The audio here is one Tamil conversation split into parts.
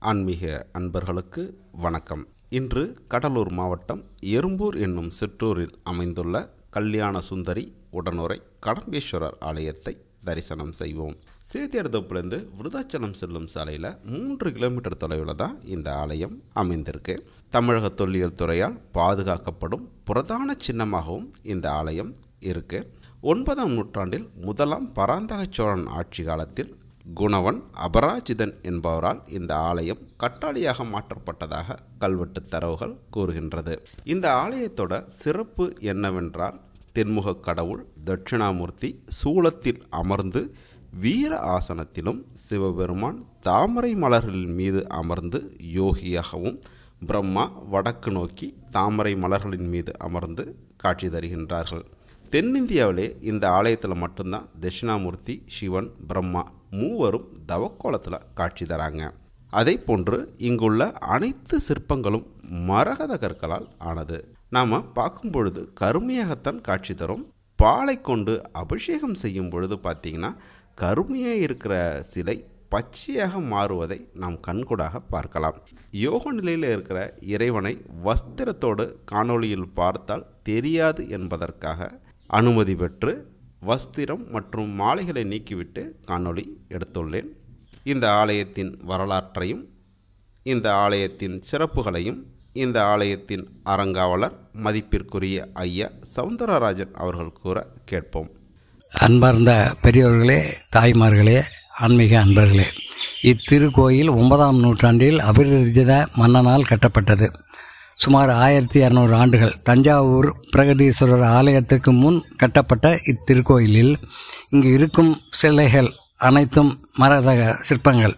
ஆன்மீக அன்பர்களுக்கு வணக்கம் இன்று கடலூர் மாவட்டம் எறும்பூர் என்னும் சிற்றூரில் அமைந்துள்ள கல்யாண சுந்தரி உடனுரை கடம்பேஸ்வரர் ஆலயத்தை தரிசனம் செய்வோம் சேத்தியர்தோப்புலேருந்து விருதாச்சலம் செல்லும் சாலையில் மூன்று கிலோமீட்டர் தொலைவில் தான் இந்த ஆலயம் அமைந்திருக்கு தமிழக தொல்லியல் துறையால் பாதுகாக்கப்படும் பிரதான சின்னமாகவும் இந்த ஆலயம் இருக்கு ஒன்பதாம் நூற்றாண்டில் முதலாம் பராந்தக சோழன் ஆட்சி காலத்தில் குணவன் அபராஜிதன் என்பவரால் இந்த ஆலயம் கட்டாளியாக மாற்றப்பட்டதாக கல்வெட்டு தரவுகள் கூறுகின்றது இந்த ஆலயத்தோட சிறப்பு என்னவென்றால் தென்முகக் கடவுள் தட்சிணாமூர்த்தி சூலத்தில் அமர்ந்து வீர ஆசனத்திலும் சிவபெருமான் தாமரை மலர்களின் மீது அமர்ந்து யோகியாகவும் பிரம்மா வடக்கு நோக்கி தாமரை மலர்களின் மீது அமர்ந்து காட்சி தருகின்றார்கள் தென்னிந்தியாவிலே இந்த ஆலயத்தில் மட்டும்தான் தட்சிணாமூர்த்தி சிவன் பிரம்மா மூவரும் தவக்கோலத்தில் காட்சி தராங்க அதே போன்று இங்குள்ள அனைத்து சிற்பங்களும் மரகத கற்களால் ஆனது நாம் பார்க்கும் பொழுது கருமையாகத்தான் காட்சி தரும் பாலை கொண்டு அபிஷேகம் செய்யும் பொழுது பார்த்தீங்கன்னா கருமையாக இருக்கிற சிலை பச்சையாக மாறுவதை நாம் கண்கூடாக பார்க்கலாம் யோக நிலையில் இருக்கிற இறைவனை வஸ்திரத்தோடு காணொளியில் பார்த்தால் தெரியாது என்பதற்காக அனுமதி பெற்று வஸ்திரம் மற்றும் மாலைகளை நீக்கிவிட்டு காணொளி எடுத்துள்ளேன் இந்த ஆலயத்தின் வரலாற்றையும் இந்த ஆலயத்தின் சிறப்புகளையும் இந்த ஆலயத்தின் அறங்காவலர் மதிப்பிற்குரிய ஐயா சவுந்தரராஜன் அவர்கள் கூற கேட்போம் அன்பார்ந்த பெரியோர்களே தாய்மார்களே ஆன்மீக அன்பர்களே இத்திருக்கோயில் ஒன்பதாம் நூற்றாண்டில் அபிவிருத்தித மன்னனால் கட்டப்பட்டது சுமார் ஆயிரத்தி இரநூறு ஆண்டுகள் தஞ்சாவூர் பிரகதீஸ்வரர் ஆலயத்துக்கு முன் கட்டப்பட்ட இத்திருக்கோயிலில் இங்கு இருக்கும் சிலைகள் அனைத்தும் மரதக சிற்பங்கள்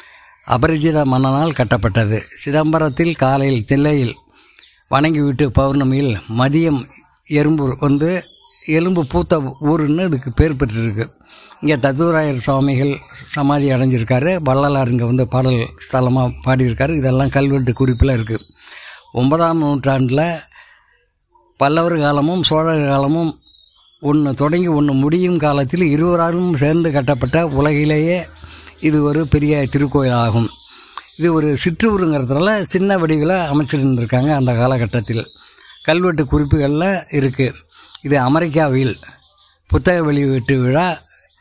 அபரிஜித மன்னனால் கட்டப்பட்டது சிதம்பரத்தில் காலையில் தில்லையில் வணங்கிவிட்டு பௌர்ணமியில் மதியம் எறும்பூர் வந்து எலும்பு பூத்த ஊருன்னு இதுக்கு பேர் பெற்றிருக்கு இங்கே தத்துவராயர் சுவாமிகள் சமாதி அடைஞ்சிருக்காரு வள்ளலார் இங்கே வந்து பாடல் ஸ்தலமாக பாடியிருக்காரு இதெல்லாம் கல்வெட்டு குறிப்பில் இருக்குது ஒன்பதாம் நூற்றாண்டில் பல்லவர் காலமும் சோழர் காலமும் ஒன்று தொடங்கி ஒன்று முடியும் காலத்தில் இருவராலும் சேர்ந்து கட்டப்பட்ட உலகிலேயே இது ஒரு பெரிய திருக்கோயில் ஆகும் இது ஒரு சிற்றூருங்கிறதுனால சின்ன வடிவில் அமைச்சிருந்துருக்காங்க அந்த காலகட்டத்தில் கல்வெட்டு குறிப்புகளில் இருக்குது இது அமெரிக்காவில் புத்தக வெளியீட்டு விழா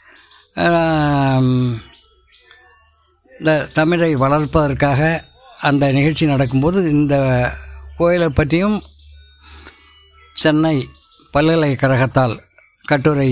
ஆம், இந்த தமிழை வளர்ப்பதற்காக அந்த நிகழ்ச்சி நடக்கும்போது இந்த கோயிலை பற்றியும் சென்னை பல்கலைக்கழகத்தால் கட்டுரை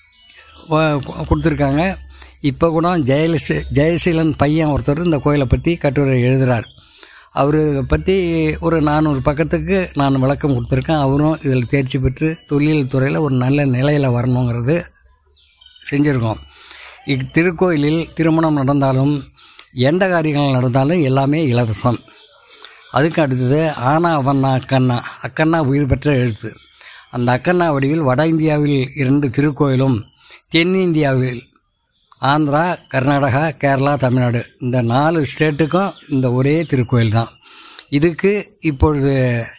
வ- கொடுத்துருக்காங்க இப்போ கூட ஜெயலசி ஜெயசீலன் பையன் ஒருத்தர் இந்த கோயிலை பற்றி கட்டுரை எழுதுகிறார் அவரை பற்றி ஒரு நானூறு பக்கத்துக்கு நான் விளக்கம் கொடுத்துருக்கேன் அவரும் இதில் தேர்ச்சி பெற்று தொழில் துறையில் ஒரு நல்ல நிலையில் வரணுங்கிறது செஞ்சுருக்கோம் இத்திருக்கோயிலில் திருமணம் நடந்தாலும் எந்த காரியங்கள் நடந்தாலும் எல்லாமே இலவசம் அதுக்கு அடுத்தது ஆனா அவண்ணா அக்கண்ணா அக்கண்ணா உயிர் பெற்ற எழுத்து அந்த அக்கண்ணா வடிவில் வட இந்தியாவில் இரண்டு திருக்கோயிலும் தென்னிந்தியாவில் ஆந்திரா கர்நாடகா கேரளா தமிழ்நாடு இந்த நாலு ஸ்டேட்டுக்கும் இந்த ஒரே திருக்கோயில் தான் இதுக்கு இப்பொழுது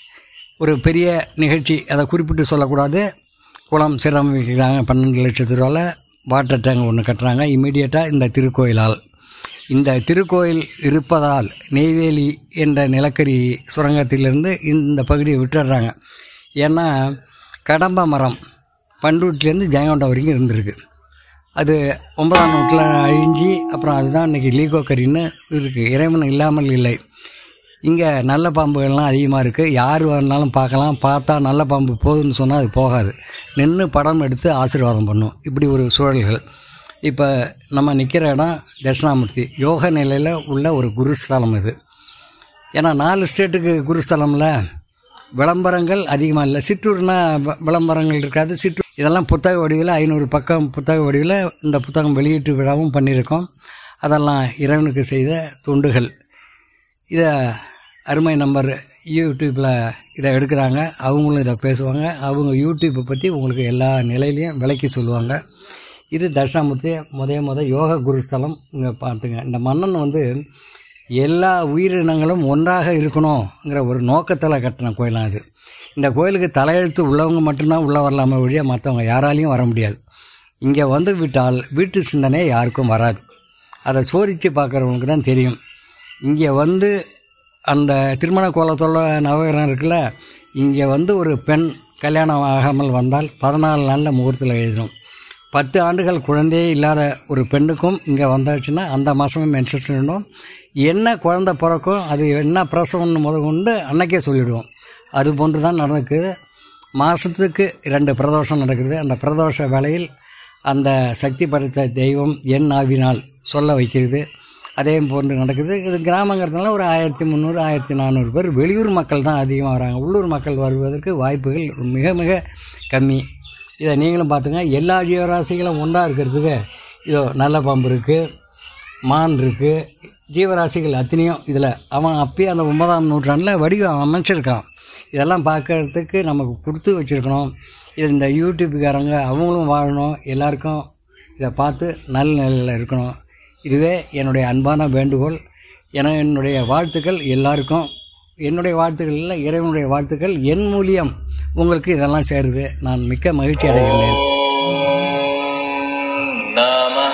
ஒரு பெரிய நிகழ்ச்சி அதை குறிப்பிட்டு சொல்லக்கூடாது குளம் சீரமைக்கிறாங்க பன்னெண்டு லட்சத்து ரூபாவில் வாட்டர் டேங்க் ஒன்று கட்டுறாங்க இமீடியட்டாக இந்த திருக்கோயிலால் இந்த திருக்கோயில் இருப்பதால் நெய்வேலி என்ற நிலக்கரி சுரங்கத்திலிருந்து இந்த பகுதியை விட்டுடுறாங்க ஏன்னா கடம்ப மரம் பண்ருட்டிலேருந்து ஜெயங்கொண்டம் வரைக்கும் இருந்திருக்கு அது ஒன்பதாம் நூற்றில் அழிஞ்சு அப்புறம் அதுதான் இன்றைக்கி லீகோக்கரின்னு இருக்குது இறைவன் இல்லாமல் இல்லை இங்கே நல்ல பாம்புகள்லாம் அதிகமாக இருக்குது யார் வேணாலும் பார்க்கலாம் பார்த்தா நல்ல பாம்பு போகுதுன்னு சொன்னால் அது போகாது நின்று படம் எடுத்து ஆசீர்வாதம் பண்ணும் இப்படி ஒரு சூழல்கள் இப்போ நம்ம நிற்கிற இடம் தட்சிணாமூர்த்தி யோக நிலையில் உள்ள ஒரு குருஸ்தலம் இது ஏன்னா நாலு ஸ்டேட்டுக்கு குருஸ்தலமில் விளம்பரங்கள் அதிகமாக இல்லை சிற்றூர்னா வ- விளம்பரங்கள் இருக்காது சிற்றூர் இதெல்லாம் புத்தக வடிவில் ஐநூறு பக்கம் புத்தக வடிவில் இந்த புத்தகம் வெளியீட்டு விழாவும் பண்ணியிருக்கோம் அதெல்லாம் இறைவனுக்கு செய்த தொண்டுகள் இதை அருமை நம்பர் யூடியூப்பில் இதை எடுக்கிறாங்க அவங்களும் இதை பேசுவாங்க அவங்க யூடியூப்பை பற்றி உங்களுக்கு எல்லா நிலையிலையும் விளக்கி சொல்லுவாங்க இது தட்சிணாமூர்த்தி முத முத யோக குருஸ்தலம் இங்கே பார்த்துங்க இந்த மன்னன் வந்து எல்லா உயிரினங்களும் ஒன்றாக இருக்கணுங்கிற ஒரு நோக்கத்தில் கட்டின கோயிலாம் இது இந்த கோயிலுக்கு தலையெழுத்து உள்ளவங்க மட்டும்தான் உள்ளே வரலாமே ஒழிய மற்றவங்க யாராலையும் வர முடியாது இங்கே வந்து விட்டால் வீட்டு சிந்தனை யாருக்கும் வராது அதை சோதித்து பார்க்குறவங்களுக்கு தான் தெரியும் இங்கே வந்து அந்த திருமண கோலத்தோட நவகிரகம் இருக்குல்ல இங்கே வந்து ஒரு பெண் கல்யாணம் ஆகாமல் வந்தால் பதினாலு நாளில் முகூர்த்தத்தில் எழுதணும் பத்து ஆண்டுகள் குழந்தையே இல்லாத ஒரு பெண்ணுக்கும் இங்கே வந்தாச்சுன்னா அந்த மாதமே மென்சஸ் பண்ணணும் என்ன குழந்தை பிறக்கும் அது என்ன பிரசவம்னு முத கொண்டு அன்னைக்கே சொல்லிவிடுவோம் அது போன்று தான் நடக்குது மாதத்துக்கு ரெண்டு பிரதோஷம் நடக்குது அந்த பிரதோஷ வேளையில் அந்த சக்தி படைத்த தெய்வம் என் ஆவினால் சொல்ல வைக்கிறது அதே போன்று நடக்குது இது கிராமங்கிறதுனால ஒரு ஆயிரத்தி முந்நூறு ஆயிரத்தி நானூறு பேர் வெளியூர் மக்கள் தான் அதிகமாக வராங்க உள்ளூர் மக்கள் வருவதற்கு வாய்ப்புகள் மிக மிக கம்மி இதை நீங்களும் பார்த்துங்க எல்லா ஜீவராசிகளும் ஒன்றா இருக்கிறதுக்கு இதோ நல்ல பாம்பு இருக்குது மான் இருக்குது ஜீவராசிகள் அத்தனையும் இதில் அவன் அப்பயே அந்த ஒன்பதாம் நூற்றாண்டில் வடிவம் அமைச்சிருக்கான் இதெல்லாம் பார்க்கறதுக்கு நமக்கு கொடுத்து வச்சுருக்கணும் இது இந்த யூடியூப்புக்காரங்க அவங்களும் வாழணும் எல்லாருக்கும் இதை பார்த்து நல்ல நிலையில் இருக்கணும் இதுவே என்னுடைய அன்பான வேண்டுகோள் என என்னுடைய வாழ்த்துக்கள் எல்லாருக்கும் என்னுடைய வாழ்த்துக்கள் இல்லை இறைவனுடைய வாழ்த்துக்கள் என் மூலியம் உங்களுக்கு இதெல்லாம் சேருது நான் மிக்க மகிழ்ச்சி அடைகின்றேன் नमः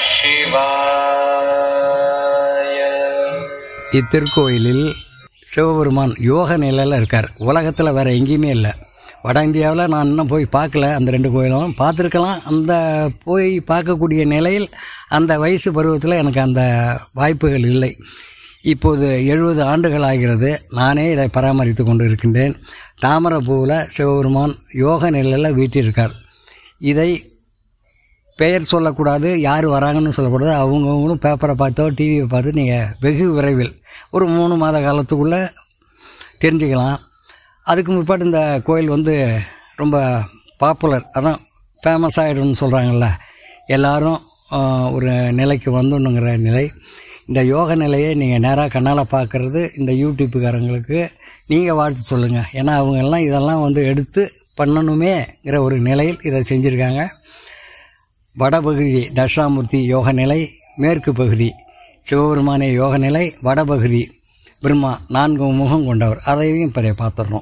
शिवाय இத்திருக்கோயிலில் சிவபெருமான் யோக நிலையில் இருக்கார் உலகத்தில் வேறு எங்கேயுமே இல்லை வட இந்தியாவில் நான் இன்னும் போய் பார்க்கல அந்த ரெண்டு கோயிலும் பார்த்துருக்கலாம் அந்த போய் பார்க்கக்கூடிய நிலையில் அந்த வயசு பருவத்தில் எனக்கு அந்த வாய்ப்புகள் இல்லை இப்போது எழுபது ஆண்டுகள் ஆகிறது நானே இதை பராமரித்து கொண்டு இருக்கின்றேன் தாமரப்பூவில் சிவபெருமான் யோக நிலையில் வீட்டிருக்கார் இதை பெயர் சொல்லக்கூடாது யார் வராங்கன்னு சொல்லக்கூடாது அவங்கவுங்களும் பேப்பரை பார்த்தோ டிவியை பார்த்து நீங்கள் வெகு விரைவில் ஒரு மூணு மாத காலத்துக்குள்ளே தெரிஞ்சுக்கலாம் அதுக்கு முற்பாடு இந்த கோயில் வந்து ரொம்ப பாப்புலர் அதான் ஃபேமஸ் ஆகிடும்னு சொல்கிறாங்கல்ல எல்லாரும் ஆஹ், ஒரு நிலைக்கு வந்துடணுங்கிற நிலை இந்த யோக நிலையை நீங்கள் நேராக கண்ணால் பார்க்குறது இந்த யூடியூப்புக்காரங்களுக்கு நீங்கள் வாழ்த்து சொல்லுங்கள் ஏன்னா அவங்கெல்லாம் இதெல்லாம் வந்து எடுத்து பண்ணணுமேங்கிற ஒரு நிலையில் இதை செஞ்சுருக்காங்க வடபகுதி தட்சாமூர்த்தி யோக நிலை மேற்கு பகுதி சிவபெருமானே யோக நிலை வடபகுதி பிரம்மா நான்கு முகம் கொண்டவர் அதையும் இப்போ பார்த்துடணும்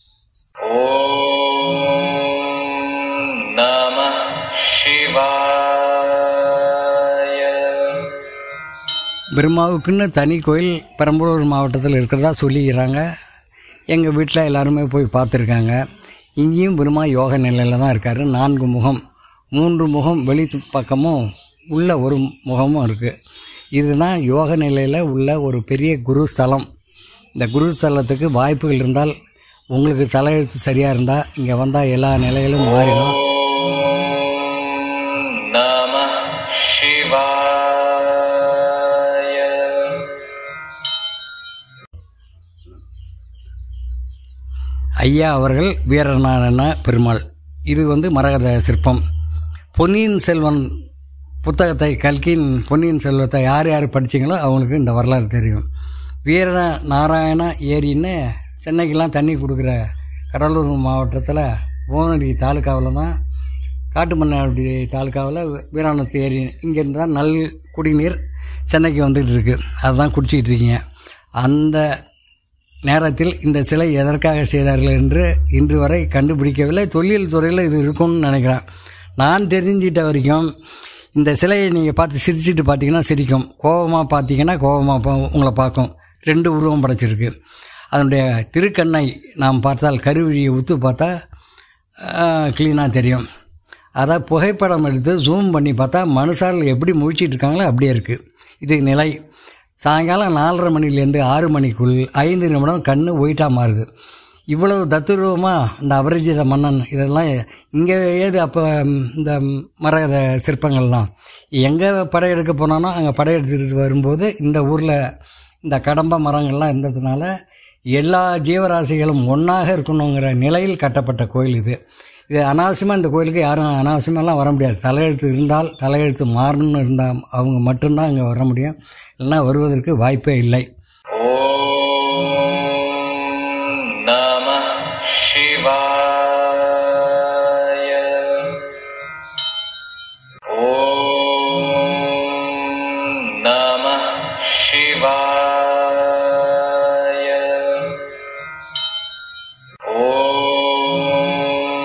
ॐ नमः शिवाय பிரம்மாவுக்குன்னு தனி கோயில் பெரம்பலூர் மாவட்டத்தில் இருக்கிறதா சொல்லிக்கிறாங்க எங்கள் வீட்டில் எல்லாருமே போய் பார்த்துருக்காங்க இங்கேயும் பிரம்மா யோக நிலையில் தான் இருக்கார் நான்கு முகம் மூன்று முகம் வெளி பக்கமும் உள்ள ஒரு முகமும் இருக்குது இதுதான் யோக நிலையில் உள்ள ஒரு பெரிய குரு ஸ்தலம் இந்த குரு ஸ்தலத்துக்கு வாய்ப்புகள் இருந்தால் உங்களுக்கு தலையெழுத்து சரியாக இருந்தால் இங்கே வந்தால் எல்லா நிலைகளும் மாறிடும் ॐ नमः शिवाय ஐயா அவர்கள் வீரநாராயண பெருமாள் இது வந்து மரகத சிற்பம் பொன்னியின் செல்வன் புத்தகத்தை கல்கியின் பொன்னியின் செல்வத்தை யார் யார் படிச்சீங்களோ அவங்களுக்கு இந்த வரலாறு தெரியும் வீர நாராயண ஏரின்னு சென்னைக்கெல்லாம் தண்ணி கொடுக்குற கடலூர் மாவட்டத்தில் புவனகிரி தாலுக்காவில் தான் காட்டுமன்னாடி தாலுக்காவில் வீராணத்து ஏரி இங்கேருந்து தான் நல் குடிநீர் சென்னைக்கு வந்துகிட்டு இருக்கு அதுதான் குடிச்சிக்கிட்டு இருக்கீங்க அந்த நேரத்தில் இந்த சிலை எதற்காக செய்தார்கள் என்று இன்று வரை கண்டுபிடிக்கவில்லை தொழில் துறையில் இது இருக்கும்னு நினைக்கிறேன் நான் தெரிஞ்சிட்ட வரைக்கும் இந்த சிலையை நீங்கள் பார்த்து சிரிச்சிட்டு பார்த்தீங்கன்னா சிரிக்கும் கோபமாக பார்த்தீங்கன்னா கோபமாக பா உங்களை பார்க்கும் ரெண்டு உருவம் படைச்சிருக்கு அதனுடைய திருக்கண்ணை நாம் பார்த்தால் கருவிழியை உத்து பார்த்தா க்ளீனாக தெரியும் அதை புகைப்படம் எடுத்து ஜூம் பண்ணி பார்த்தா மனுஷால் எப்படி முழிச்சிட்டு இருக்காங்களோ அப்படியே இருக்குது இது நிலை சாயங்காலம் நாலரை மணிலேருந்து ஆறு மணிக்குள் ஐந்து நிமிடம் கண்ணு ஒயிட்டாக மாறுது இவ்வளவு தத்துரூபமாக இந்த அபரிஜித மன்னன் இதெல்லாம் இங்கே ஏது அப்போ இந்த மரகத சிற்பங்கள்லாம் எங்கே படையெடுக்க போனானோ அங்கே படையெடுத்துட்டு வரும்போது இந்த ஊரில் இந்த கடம்ப மரங்கள்லாம் இருந்ததுனால எல்லா ஜீவராசிகளும் ஒன்றாக இருக்கணுங்கிற நிலையில் கட்டப்பட்ட கோயில் இது இது அனாவசியமாக இந்த கோயிலுக்கு யாரும் அனாவசியமாலாம் வர முடியாது தலையெழுத்து இருந்தால் தலையெழுத்து மாறணும்னு இருந்தால் அவங்க மட்டும்தான் அங்கே வர முடியும் இல்லைன்னா வருவதற்கு வாய்ப்பே இல்லை ॐ नमः शिवाय ॐ नमः शिवाय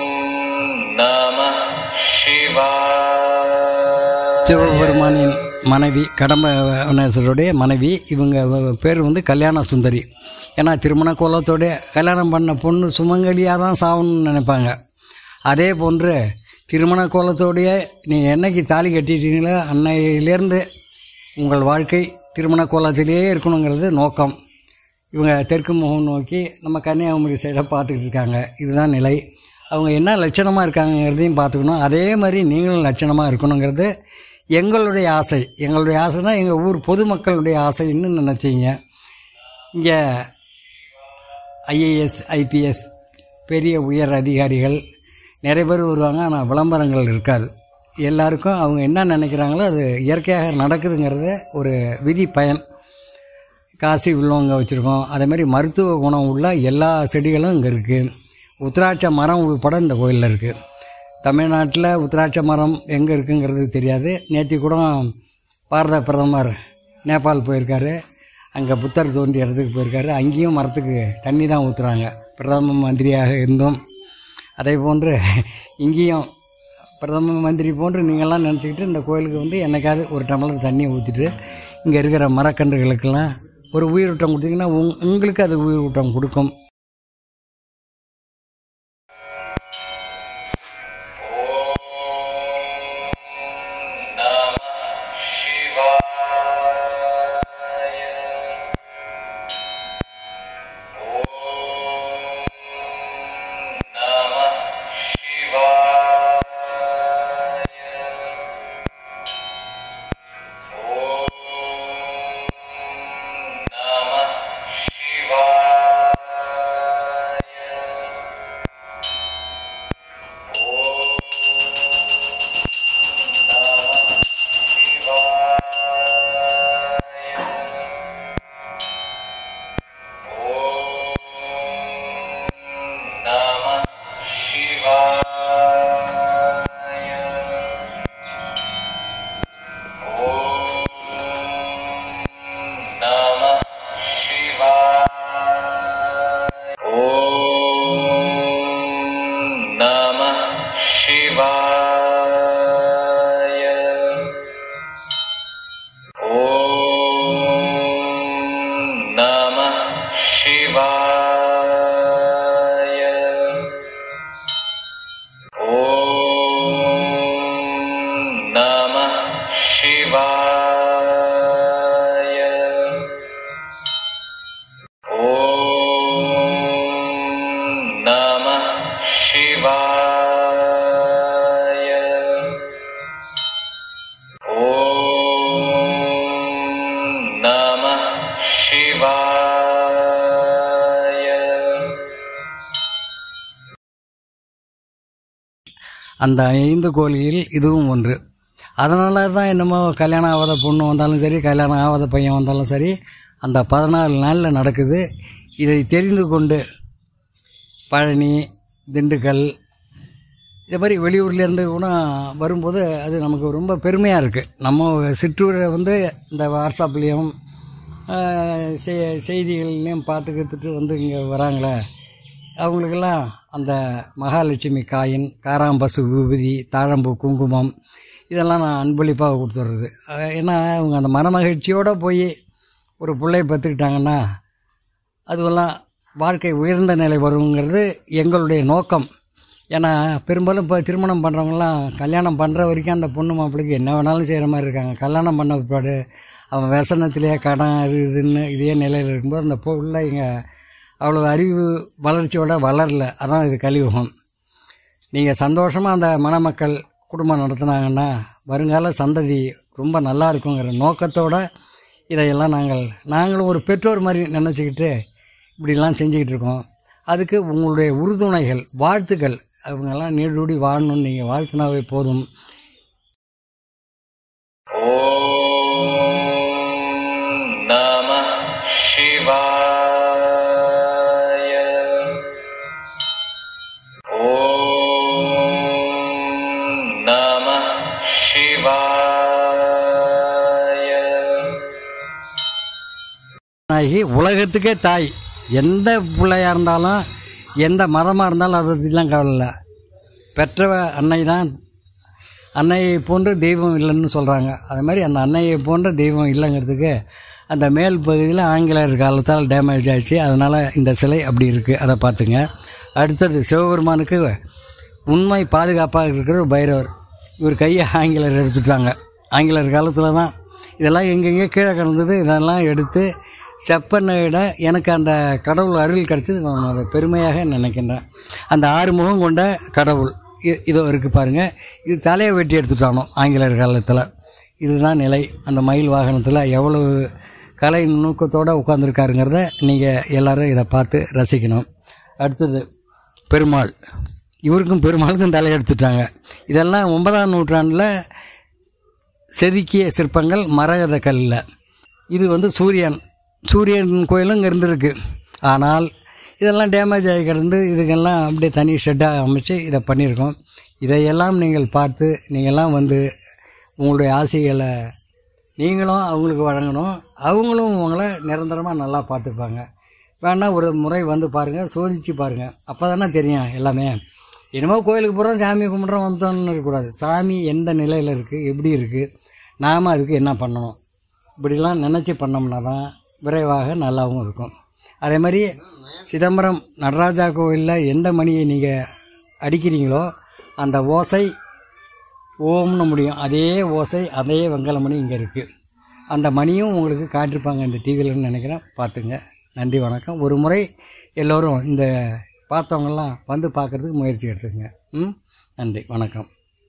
ॐ नमः शिवाय சிவபெருமானின் மனைவி கடம்பனேஸ்வருடைய மனைவி இவங்க வ- பேர் வந்து கல்யாண சுந்தரி ஏன்னா திருமண கோலத்தோட கல்யாணம் பண்ண பொண்ணு சுமங்கலியாக தான் சாகணும்னு நினைப்பாங்க அதே போன்று திருமண கோலத்தோடைய நீங்கள் என்னைக்கு தாலி கட்டிட்டீங்களோ அன்னையிலேருந்து உங்கள் வாழ்க்கை திருமண கோலத்திலேயே இருக்கணுங்கிறது நோக்கம் இவங்க தெற்கு முகம் நோக்கி நம்ம கன்னியாகுமரி சைடை பார்த்துக்கிட்டு இருக்காங்க இதுதான் நிலை அவங்க என்ன லட்சணமாக இருக்காங்கிறதையும் பார்த்துக்கணும் அதே மாதிரி நீங்களும் லட்சணமாக இருக்கணுங்கிறது எங்களுடைய ஆசை எங்களுடைய ஆசைனா எங்கள் ஊர் பொதுமக்களுடைய ஆசைன்னு நினச்சிங்க இங்கே ஐஏஎஸ் ஐபிஎஸ் பெரிய உயர் அதிகாரிகள் நிறைய பேர் வருவாங்க ஆனால் விளம்பரங்கள் இருக்காது எல்லாருக்கும் அவங்க என்ன நினைக்கிறாங்களோ அது இயற்கையாக நடக்குதுங்கிறது ஒரு விதி பயன் காசி உள்ளவங்க வச்சுருக்கோம் அதே மாதிரி மருத்துவ குணம் உள்ள எல்லா செடிகளும் இங்கே இருக்குது உத்திராட்ச மரம் உள்பட இந்த கோயிலில் இருக்குது தமிழ்நாட்டில் உத்திராட்ச மரம் எங்கே இருக்குங்கிறது தெரியாது நேற்று கூட பாரத பிரதமர் நேபாள் போயிருக்காரு அங்கே புத்தர் தோன்றிய இடத்துக்கு போயிருக்காரு அங்கேயும் மரத்துக்கு தண்ணி தான் ஊற்றுறாங்க பிரதம மந்திரியாக இருந்தும் அதே போன்று இங்கேயும் பிரதம மந்திரி போன்று நீங்கள்லாம் நினச்சிக்கிட்டு இந்த கோயிலுக்கு வந்து என்னைக்காவது ஒரு டம்ளர் தண்ணி ஊற்றிட்டு இங்கே இருக்கிற மரக்கன்றுகளுக்கெல்லாம் ஒரு உயிரூட்டம் கொடுத்தீங்கன்னா உங் உங்களுக்கு அது உயிரூட்டம் கொடுக்கும் Namah Shivaya. Om Namah Shivaya. Om Namah Shivaya. Namah Shivaya. Om Namah Shivaya. Om Namah Shivaya. Om Namah Shivaya. Om Namah Shivaya. அந்த ஐந்து கோயில்களில் இதுவும் ஒன்று அதனால தான் என்னமோ கல்யாணம் ஆகாத பொண்ணு வந்தாலும் சரி கல்யாணம் ஆகாத பையன் வந்தாலும் சரி அந்த பதினாலு நாளில் நடக்குது இதை தெரிந்து கொண்டு பழனி திண்டுக்கல் இதே மாதிரி வெளியூர்லேருந்து கூட வரும்போது அது நமக்கு ரொம்ப பெருமையாக இருக்குது நம்ம சிற்றூரை வந்து இந்த வாட்ஸ்அப்லேயும் செ- செய்திகள்லையும் பார்த்துக்கிட்டு வந்து இங்கே வராங்களே அவங்களுக்கெல்லாம் அந்த மகாலட்சுமி காயின் காராம்பசு விபூதி தாழம்பூ குங்குமம் இதெல்லாம் நான் அன்பளிப்பாக கொடுத்துட்றது அஹ் ஏன்னா அவங்க அந்த மனமகிழ்ச்சியோடு போய் ஒரு பிள்ளைய பெற்றுக்கிட்டாங்கன்னா அதுவெல்லாம் வாழ்க்கை உயர்ந்த நிலை வருங்கிறது எங்களுடைய நோக்கம் ஏன்னா பெரும்பாலும் இப்போ திருமணம் பண்ணுறவங்களாம் கல்யாணம் பண்ணுற வரைக்கும் அந்த பொண்ணு மாப்பிள்ளைக்கு என்ன வேணாலும் செய்கிற மாதிரி இருக்காங்க கல்யாணம் பண்ண பிற்பாடு அவன் व्यसனத்திலேயே கடன் அது இதுன்னு இதே நிலையில் இருக்கும்போது அந்த பிள்ளை இங்கே அவ்வளோ அறிவு வளர்ச்சியோட வளரல அதான் இது கலியுகம் நீங்கள் சந்தோஷமாக அந்த மணமக்கள் குடும்பம் நடத்துனாங்கன்னா வருங்கால சந்ததி ரொம்ப நல்லா இருக்குங்கிற நோக்கத்தோட இதையெல்லாம் நாங்கள் நாங்களும் ஒரு பெற்றோர் மாதிரி நினச்சிக்கிட்டு இப்படிலாம் செஞ்சுக்கிட்டு இருக்கோம் அதுக்கு உங்களுடைய உறுதுணைகள் வாழ்த்துக்கள் அவங்கெல்லாம் நீடூடி வாழணும்னு நீங்கள் வாழ்த்துனாவே போதும் Om Namah Shivaya. Om Namah Shivaya. ஆகி உலகத்துக்கே தாய் எந்த பிள்ளையாக இருந்தாலும் எந்த மதமாக இருந்தாலும் அதை பற்றிலாம் கவலை இல்லை பெற்றவ அன்னை தான் அன்னையை போன்ற தெய்வம் இல்லைன்னு சொல்கிறாங்க அது மாதிரி அந்த அன்னையை போன்ற தெய்வம் இல்லைங்கிறதுக்கு அந்த மேல் பகுதியில் ஆங்கிலேயர் காலத்தால் டேமேஜ் ஆச்சு அதனால் இந்த சிலை அப்படி இருக்குது அதை பார்த்துங்க அடுத்தது சிவபெருமானுக்கு உண்மை பாதுகாப்பாக இருக்கிற ஒரு பைரவர் இவர் கையை ஆங்கிலேயர் எடுத்துட்டாங்க ஆங்கிலேயர் காலத்தில் தான் இதெல்லாம் எங்கெங்கே கீழே கிடந்தது இதெல்லாம் எடுத்து செப்பனை விட எனக்கு அந்த கடவுள் அருள் கிடச்சது நான் அதை பெருமையாக நினைக்கின்றேன் அந்த ஆறு முகம் கொண்ட கடவுள் இ- இதோ இருக்குது பாருங்கள் இது தலையை வெட்டி எடுத்துட்டானோ ஆங்கிலேயர் காலத்தில் இதுதான் நிலை அந்த மயில் வாகனத்தில் எவ்வளவு கலை நுணுக்கத்தோடு உட்காந்துருக்காருங்கிறத நீங்கள் எல்லாரும் இதை பார்த்து ரசிக்கணும் அடுத்தது பெருமாள் இவருக்கும் பெருமாளுக்கும் தலை எடுத்துட்டாங்க இதெல்லாம் ஒன்பதாம் நூற்றாண்டில் செதுக்கிய சிற்பங்கள் மரகத கல்லில் இது வந்து சூரியன் சூரியன் கோயிலும் இங்கே இருந்திருக்கு ஆனால் இதெல்லாம் டேமேஜ் ஆகி கிடந்து இதுக்கெல்லாம் அப்படியே தனி ஷெட்டாக அமைச்சு இதை பண்ணியிருக்கோம் இதையெல்லாம் நீங்கள் பார்த்து நீங்கள்லாம் வந்து உங்களுடைய ஆசைகளை நீங்களும் அவங்களுக்கு வழங்கணும் அவங்களும் உங்களை நிரந்தரமாக நல்லா பார்த்துப்பாங்க வேணா ஒரு முறை வந்து பாருங்கள் சோதித்து பாருங்கள் அப்போ தானே தெரியும் எல்லாமே என்னமோ கோயிலுக்கு போகிறோம் சாமி கும்பிட்றோம் வந்தோம்னு இருக்கக்கூடாது சாமி எந்த நிலையில் இருக்குது எப்படி இருக்குது நாம் அதுக்கு என்ன பண்ணணும் இப்படிலாம் நினச்சி பண்ணோம்னா தான் விரைவாக நல்லாவும் இருக்கும் அதே மாதிரி சிதம்பரம் நடராஜா கோவிலில் எந்த மணியை நீங்கள் அடிக்கிறீங்களோ அந்த ஓசை ஓம்னு முடியும் அதே ஓசை அதே வெங்கல மணி இங்கே இருக்குது அந்த மணியும் உங்களுக்கு காட்டிருப்பாங்க இந்த டிவியில்னு நினைக்கிறேன் பார்த்துங்க நன்றி வணக்கம் ஒரு முறை எல்லோரும் இந்த பார்த்தவங்கெல்லாம் வந்து பார்க்குறதுக்கு முயற்சி எடுத்துக்கங்க ம் நன்றி வணக்கம்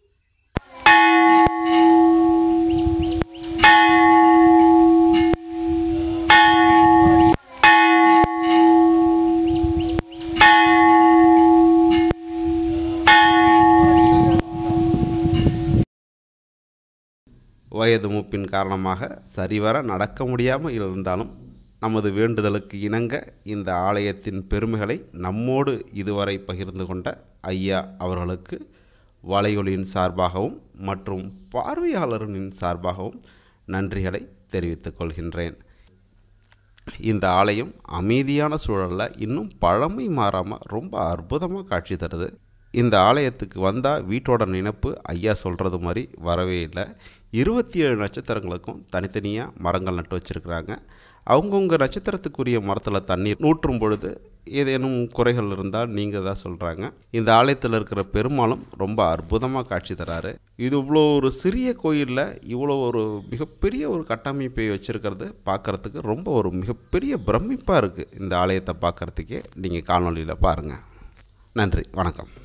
வயது மூப்பின் காரணமாக சரிவர நடக்க முடியாமல் இருந்தாலும் நமது வேண்டுதலுக்கு இணங்க இந்த ஆலயத்தின் பெருமைகளை நம்மோடு இதுவரை பகிர்ந்து கொண்ட ஐயா அவர்களுக்கு வலையொலியின் சார்பாகவும் மற்றும் பார்வையாளர்களின் சார்பாகவும் நன்றிகளை தெரிவித்துக் கொள்கின்றேன் இந்த ஆலயம் அமைதியான சூழலில் இன்னும் பழமை மாறாமல் ரொம்ப அற்புதமாக காட்சி தருது இந்த ஆலயத்துக்கு வந்தால் வீட்டோட நினைப்பு ஐயா சொல்கிறது மாதிரி வரவே இல்லை இருபத்தி ஏழு நட்சத்திரங்களுக்கும் தனித்தனியாக மரங்கள் நட்டு வச்சுருக்குறாங்க அவங்கவுங்க நட்சத்திரத்துக்குரிய மரத்தில் தண்ணீர் நூற்றும் பொழுது ஏதேனும் குறைகள் இருந்தால் நீங்கள் தான் சொல்கிறாங்க இந்த ஆலயத்தில் இருக்கிற பெருமாளும் ரொம்ப அற்புதமாக காட்சி தராரு இது இவ்வளோ ஒரு சிறிய கோயிலில் இவ்வளோ ஒரு மிகப்பெரிய ஒரு கட்டமைப்பை வச்சுருக்கிறது பார்க்குறதுக்கு ரொம்ப ஒரு மிகப்பெரிய பிரமிப்பாக இருக்குது இந்த ஆலயத்தை பார்க்குறதுக்கே நீங்கள் காணொலியில் பாருங்கள் நன்றி வணக்கம்